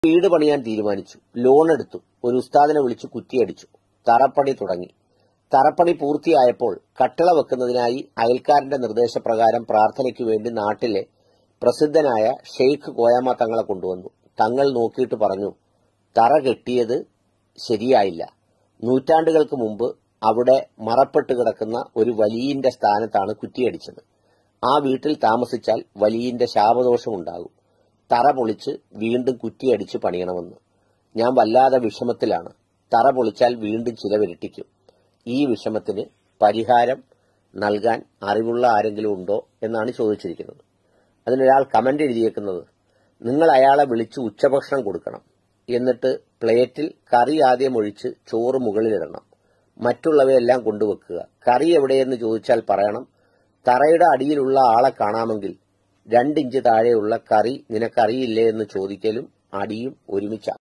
വീട് പണിയാൻ തീരുമാനിച്ചു ലോൺ എടുത്തു ഒരു ഉസ്താദിനെ വിളിച്ച് കുറ്റിയടിച്ചു തറപ്പണി തുടങ്ങി തറപ്പണി പൂർത്തിയായപ്പോൾ കട്ടിള വെക്കുന്നതിനായി അയൽക്കാരന്റെ നിർദ്ദേശപ്രകാരം പ്രാർത്ഥനയ്ക്കു വേണ്ടി നാട്ടിലെ പ്രസിദ്ധനായ ഷെയ്ഖ് കോയാമ തങ്ങളെ കൊണ്ടുവന്നു തങ്ങൾ നോക്കിയിട്ട് പറഞ്ഞു തറ കെട്ടിയത് ശരിയായില്ല നൂറ്റാണ്ടുകൾക്ക് മുമ്പ് അവിടെ മറപ്പെട്ട് കിടക്കുന്ന ഒരു വലിയന്റെ സ്ഥാനത്താണ് കുറ്റിയടിച്ചത് ആ വീട്ടിൽ താമസിച്ചാൽ വലിയന്റെ ശാപദോഷം ഉണ്ടാകും തറ പൊളിച്ച് വീണ്ടും കുറ്റിയടിച്ച് പണിയണമെന്ന് ഞാൻ വല്ലാതെ വിഷമത്തിലാണ് തറ പൊളിച്ചാൽ വീണ്ടും ചിലവിരട്ടിക്കും ഈ വിഷമത്തിന് പരിഹാരം നൽകാൻ അറിവുള്ള ആരെങ്കിലും ഉണ്ടോ എന്നാണ് ചോദിച്ചിരിക്കുന്നത് അതിനൊരാൾ കമന്റ് എഴുതിയേക്കുന്നത് നിങ്ങൾ അയാളെ വിളിച്ച് ഉച്ചഭക്ഷണം കൊടുക്കണം എന്നിട്ട് പ്ലേറ്റിൽ കറി ആദ്യം ഒഴിച്ച് ചോറ് മുകളിലിടണം മറ്റുള്ളവയെല്ലാം കൊണ്ടുവെക്കുക കറി എവിടെയെന്ന് ചോദിച്ചാൽ പറയണം തറയുടെ അടിയിലുള്ള ആളെ കാണാമെങ്കിൽ രണ്ടിഞ്ച് താഴെയുള്ള കറി നിനക്കറിയില്ലേ എന്ന് ചോദിക്കലും അടിയും ഒരുമിച്ചാണ്